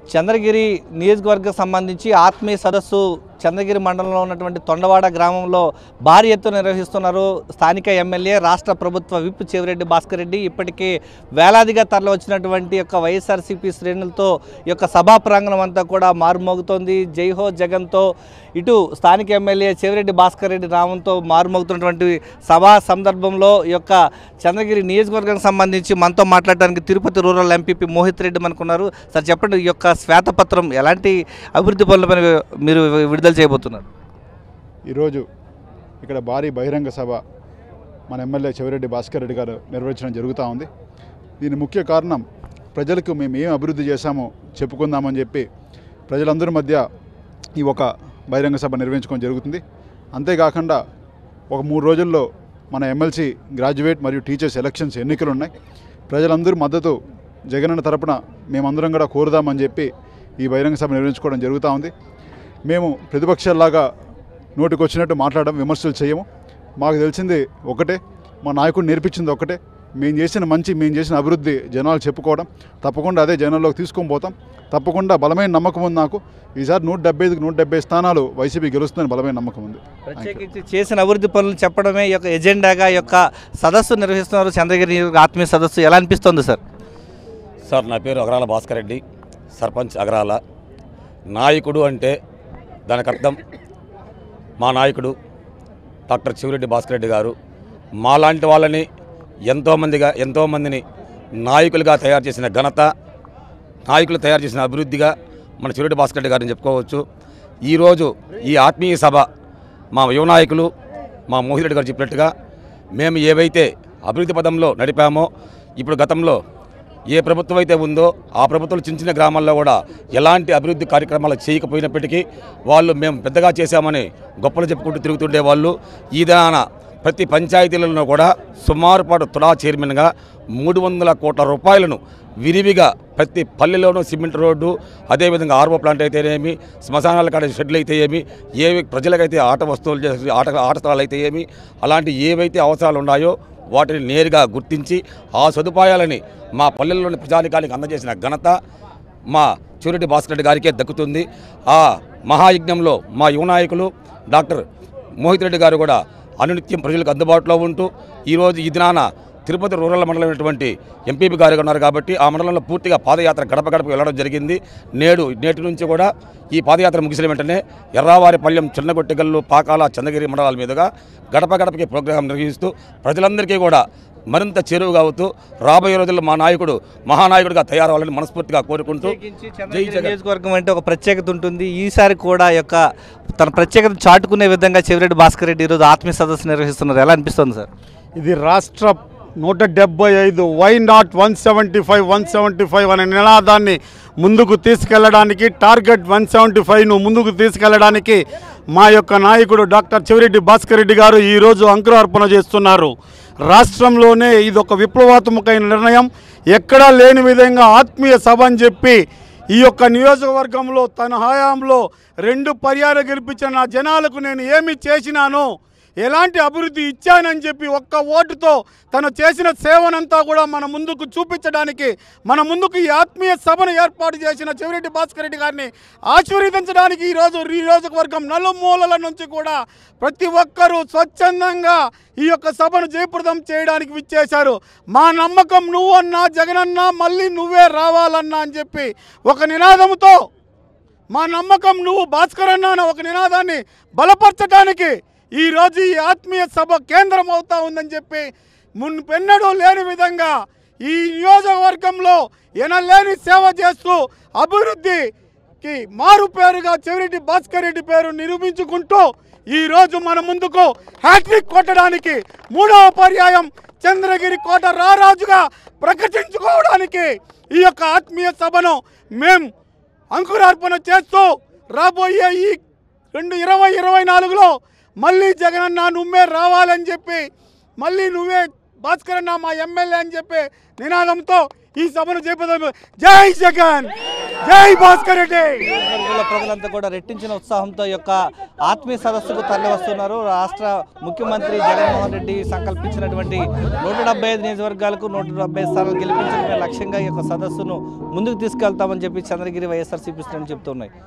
చంద్రగిరి నియోజకవర్గం సంబంధించి ఆత్మీయ సదస్సు చంద్రగిరి మండలంలో ఉన్నటువంటి తొండవాడ గ్రామంలో భారీ ఎత్తున నిర్వహిస్తున్నారు స్థానిక ఎమ్మెల్యే రాష్ట్ర ప్రభుత్వ విప్ చెవిరెడ్డి భాస్కర్ రెడ్డి ఇప్పటికే వేలాదిగా తరలి వచ్చినటువంటి యొక్క వైఎస్ఆర్సీపీ శ్రేణులతో ఈ యొక్క సభా ప్రాంగణం అంతా కూడా మారుమోగుతోంది జైహో జగన్తో ఇటు స్థానిక ఎమ్మెల్యే చెవిరెడ్డి భాస్కర్ రెడ్డి నామంతో మారుమోగుతున్నటువంటి సభా సందర్భంలో ఈ యొక్క చంద్రగిరి నియోజకవర్గానికి సంబంధించి మనతో మాట్లాడడానికి తిరుపతి రూరల్ ఎంపీపీ మోహిత్ రెడ్డి మనకున్నారు సార్ చెప్పండి ఈ యొక్క శ్వేతపత్రం ఎలాంటి అభివృద్ధి పనులపైన మీరు విడుదల చేయబోతున్నారు ఈరోజు ఇక్కడ భారీ బహిరంగ సభ మన ఎమ్మెల్యే చెవిరెడ్డి భాస్కర్ రెడ్డి గారు నిర్వహించడం జరుగుతూ ఉంది దీని ముఖ్య కారణం ప్రజలకు మేము ఏం అభివృద్ధి చేశామో చెప్పుకుందామని చెప్పి ప్రజలందరి మధ్య ఈ ఒక బహిరంగ సభ నిర్వహించుకోవడం జరుగుతుంది అంతేకాకుండా ఒక మూడు రోజుల్లో మన ఎమ్మెల్సీ గ్రాడ్యుయేట్ మరియు టీచర్స్ ఎలక్షన్స్ ఎన్నికలు ఉన్నాయి ప్రజలందరూ మద్దతు జగనన్న తరపున మేమందరం కూడా కోరుదామని చెప్పి ఈ బహిరంగ సభ నిర్వహించుకోవడం జరుగుతూ ఉంది మేము ప్రతిపక్షాల్లాగా నోటికి వచ్చినట్టు మాట్లాడడం విమర్శలు చేయము మాకు తెలిసింది ఒకటే మా నాయకుడు నేర్పించింది ఒకటే మేము చేసిన మంచి మేము చేసిన అభివృద్ధి జనాలు చెప్పుకోవడం తప్పకుండా అదే జనాల్లోకి తీసుకొని పోతాం తప్పకుండా బలమైన నమ్మకం ఉంది నాకు ఈసారి నూట డెబ్బై ఐదుకి నూట డెబ్బై స్థానాలు వైసీపీ గెలుస్తుందని బలమైన నమ్మకం ఉంది ప్రత్యేకించి చేసిన అభివృద్ధి పనులు చెప్పడమే ఈ యొక్క ఎజెండాగా ఈ యొక్క సదస్సు నిర్వహిస్తున్నారు చంద్రగిరి నియోజకవర్గ ఆత్మీయ సదస్సు ఎలా అనిపిస్తుంది సార్ సార్ నా పేరు అగరాల భాస్కర్ రెడ్డి సర్పంచ్ అగరాల నాయకుడు అంటే దానికి అర్థం మా నాయకుడు డాక్టర్ చివిరెడ్డి భాస్కర్ రెడ్డి గారు మాలాంటి వాళ్ళని ఎంతోమందిగా ఎంతోమందిని నాయకులుగా తయారు చేసిన ఘనత నాయకులు తయారు చేసిన అభివృద్ధిగా మన చివిరెడ్డి భాస్కర్ రెడ్డి గారిని చెప్పుకోవచ్చు ఈరోజు ఈ ఆత్మీయ సభ మా యువ నాయకులు మా మోహిత్ రెడ్డి గారు చెప్పినట్టుగా మేము ఏవైతే అభివృద్ధి పదంలో నడిపామో ఇప్పుడు గతంలో ఏ ప్రభుత్వం అయితే ఉందో ఆ ప్రభుత్వం చిన్న చిన్న గ్రామాల్లో కూడా ఎలాంటి అభివృద్ధి కార్యక్రమాలు చేయకపోయినప్పటికీ వాళ్ళు మేము పెద్దగా చేశామని గొప్పలు చెప్పుకుంటూ తిరుగుతుండే వాళ్ళు ఈ దాన ప్రతి పంచాయతీలలో కూడా సుమారు పాటు తుడా చైర్మన్గా మూడు వందల కోట్ల రూపాయలను విరివిగా ప్రతి పల్లెలోనూ సిమెంట్ రోడ్డు అదేవిధంగా ఆర్వో ప్లాంట్ అయితేనేమి శ్మశానాల కాడ షెడ్లు అయితే ఏమి ఏవి ప్రజలకైతే ఆట వస్తువులు చేసి ఆట ఆట స్థలాలు అయితే ఏమి అలాంటి ఏవైతే అవసరాలు ఉన్నాయో వాటిని నేరుగా గుర్తించి ఆ సదుపాయాలని మా పల్లెల్లోని ప్రజానికానికి అందజేసిన ఘనత మా చివరెడ్డి భాస్కర్ రెడ్డి గారికే దక్కుతుంది ఆ మహాయజ్ఞంలో మా యువ నాయకులు డాక్టర్ మోహిత్ రెడ్డి గారు కూడా అనునిత్యం ప్రజలకు అందుబాటులో ఉంటూ ఈరోజు ఈ దినాన తిరుపతి రూరల్ మండలం అయినటువంటి ఎంపీపీ గారు ఉన్నారు కాబట్టి ఆ మండలంలో పూర్తిగా పాదయాత్ర గడప గడప వెళ్ళడం జరిగింది నేడు నేటి నుంచి కూడా ఈ పాదయాత్ర ముగిసిన వెంటనే ఎర్రావారిపల్లెం చిన్నగొట్టిగల్లు పాకాల చంద్రగిరి మండలాల మీదుగా గడప గడపకి ప్రోగ్రాం నిర్వహిస్తూ ప్రజలందరికీ కూడా మరింత చేరువుగా అవుతూ రాబోయే రోజుల్లో మా నాయకుడు మహానాయకుడిగా తయారవ్వాలని మనస్ఫూర్తిగా కోరుకుంటూ ప్రత్యేకించి జై చంద్రగిరి జగన్ నియోజకవర్గం అంటే ఒక ప్రత్యేకత ఉంటుంది ఈసారి కూడా ఈ యొక్క తన ప్రత్యేకత చాటుకునే విధంగా చెవిరెడ్డి భాస్కర్ రెడ్డి ఈరోజు ఆత్మీయ సదస్సు నిర్వహిస్తున్నారు ఎలా అనిపిస్తుంది సార్ ఇది రాష్ట్ర నూట డెబ్బై ఐదు why not one seventy five one seventy five అనే నినాదాన్ని ముందుకు తీసుకెళ్లడానికి టార్గెట్ వన్ సెవెంటీ ఫైవ్ను ముందుకు తీసుకెళ్లడానికి మా యొక్క నాయకుడు డాక్టర్ చెవిరెడ్డి భాస్కర్ రెడ్డి గారు ఈరోజు అంకురార్పణ చేస్తున్నారు రాష్ట్రంలోనే ఇది ఒక విప్లవాత్మకమైన నిర్ణయం ఎక్కడా లేని విధంగా ఆత్మీయ సభ అని చెప్పి ఈ యొక్క నియోజకవర్గంలో తన హయాంలో రెండు పర్యాలు గెలిపించిన నా జనాలకు నేను ఏమి చేసినానో ఎలాంటి అభివృద్ధి ఇచ్చానని చెప్పి ఒక్క ఓటుతో తను చేసిన సేవనంతా కూడా మన ముందుకు చూపించడానికి మన ముందుకు ఈ ఆత్మీయ సభను ఏర్పాటు చేసిన చెవిరెడ్డి భాస్కర్ రెడ్డి గారిని ఆశీర్వదించడానికి ఈరోజు ఈ నియోజకవర్గం నలుమూలల నుంచి కూడా ప్రతి ఒక్కరూ స్వచ్ఛందంగా ఈ యొక్క సభను జయప్రదం చేయడానికి విచ్చేశారు మా నమ్మకం నువ్వన్నా జగనన్నా మళ్ళీ నువ్వే రావాలన్నా అని చెప్పి ఒక నినాదంతో మా నమ్మకం నువ్వు భాస్కర్ అన్న అనే ఒక నినాదాన్ని బలపరచడానికి ఈరోజు ఈ ఆత్మీయ సభ కేంద్రం అవుతా ఉందని చెప్పి మున్పెన్నడూ లేని విధంగా ఈ నియోజకవర్గంలో ఎనలేని సేవ చేస్తూ అభివృద్ధికి మారు పేరుగా చెవిరెడ్డి భాస్కర్ రెడ్డి పేరు నిరూపించుకుంటూ ఈరోజు మన ముందుకు హ్యాట్రిక్ కొట్టడానికి మూడవ పర్యాయం చంద్రగిరి కోట రారాజుగా ప్రకటించుకోవడానికి ఈ యొక్క ఆత్మీయ సభను మేం అంకురార్పణ చేస్తూ రాబోయే ఈ రెండు ఇరవై ఇరవై నాలుగులో మళ్ళీ జగనన్న నువ్వే రావాలని చెప్పి మళ్ళీ నువ్వే భాస్కర్ అన్న మా ఎమ్మెల్యే అని చెప్పే నినాదంతో ఈ సభను చేపదాం జై జగన్ జై భాస్కర్ రెడ్డి నియోజకవర్గంలో ప్రజలంతా కూడా రెట్టించిన ఉత్సాహంతో ఈ యొక్క ఆత్మీయ సదస్సుకు తరలి వస్తున్నారు రాష్ట్ర ముఖ్యమంత్రి జగన్మోహన్ రెడ్డి సంకల్పించినటువంటి నూట డెబ్బై ఐదు నియోజకవర్గాలకు నూట డెబ్బై స్థానాలు గెలిపించడమే లక్ష్యంగా ఈ యొక్క సదస్సును ముందుకు తీసుకెళ్తామని చెప్పి చంద్రగిరి వైఎస్ఆర్సీపీ శ్రేణులు చెప్తున్నాయి